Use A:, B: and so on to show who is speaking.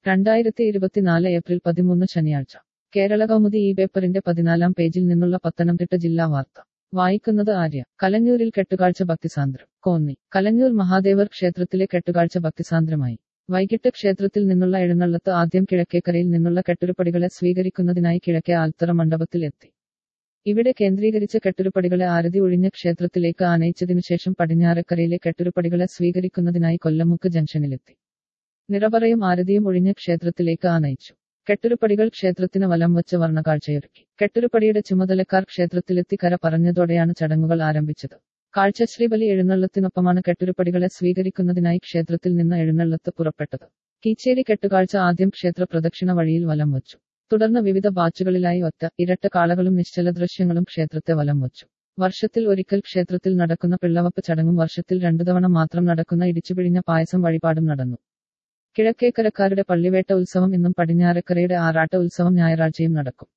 A: രണ്ടായിരത്തി ഇരുപത്തിനാല് ഏപ്രിൽ പതിമൂന്ന് ശനിയാഴ്ച കേരള കൗമുദി ഈ പേപ്പറിന്റെ പതിനാലാം പേജിൽ നിന്നുള്ള പത്തനംതിട്ട ജില്ലാ വാർത്ത വായിക്കുന്നത് ആര്യ കലഞ്ഞൂരിൽ കെട്ടുകാഴ്ച ഭക്തിസാന്ദ്രം കോന്നി കലഞ്ഞൂർ മഹാദേവർ ക്ഷേത്രത്തിലെ കെട്ടുകാഴ്ച ഭക്തിസാന്ദ്രമായി വൈകിട്ട് ക്ഷേത്രത്തിൽ നിന്നുള്ള എഴുന്നള്ളത്ത് ആദ്യം കിഴക്കേക്കരയിൽ നിന്നുള്ള കെട്ടുരുപ്പടികളെ സ്വീകരിക്കുന്നതിനായി കിഴക്കേ ആൽത്തറ മണ്ഡപത്തിൽ എത്തി ഇവിടെ കേന്ദ്രീകരിച്ച കെട്ടുരുപ്പടികളെ ആരതി ഒഴിഞ്ഞ ക്ഷേത്രത്തിലേക്ക് ആനയിച്ചതിനുശേഷം പടിഞ്ഞാറക്കരയിലെ കെട്ടുരുപ്പടികളെ സ്വീകരിക്കുന്നതിനായി കൊല്ലമുക്ക് ജംഗ്ഷനിലെത്തി നിറപറയും ആരതിയും ഒഴിഞ്ഞ ക്ഷേത്രത്തിലേക്ക് ആനയിച്ചു കെട്ടുരുപ്പടികൾ ക്ഷേത്രത്തിന് വലം വച്ച് വർണ്ണകാഴ്ചയൊരുക്കി കെട്ടുരുപ്പടിയുടെ ചുമതലക്കാർ ക്ഷേത്രത്തിലെത്തി കര പറഞ്ഞതോടെയാണ് ചടങ്ങുകൾ ആരംഭിച്ചത് കാഴ്ചശ്രീബലി എഴുന്നള്ളത്തിനൊപ്പമാണ് കെട്ടുരുപ്പടികളെ സ്വീകരിക്കുന്നതിനായി ക്ഷേത്രത്തിൽ നിന്ന് എഴുന്നള്ളത്ത് പുറപ്പെട്ടത് കീച്ചേരി കെട്ടുകാഴ്ച ആദ്യം ക്ഷേത്ര പ്രദക്ഷിണ വഴിയിൽ വലം വച്ചു തുടർന്ന് വിവിധ ബാച്ചുകളിലായി ഒറ്റ ഇരട്ട കാളകളും നിശ്ചല ദൃശ്യങ്ങളും ക്ഷേത്രത്തെ വലം വച്ചു വർഷത്തിൽ ഒരിക്കൽ ക്ഷേത്രത്തിൽ നടക്കുന്ന പിള്ളവപ്പ് ചടങ്ങും വർഷത്തിൽ രണ്ടു തവണ മാത്രം നടക്കുന്ന ഇടിച്ചുപിഴിഞ്ഞ പായസം വഴിപാടും നടന്നു കിഴക്കേക്കരക്കാരുടെ പള്ളിവേട്ട ഉത്സവം ഇന്നും പടിഞ്ഞാറക്കരയുടെ ആറാട്ട് ഉത്സവം ഞായറാഴ്ചയും നടക്കും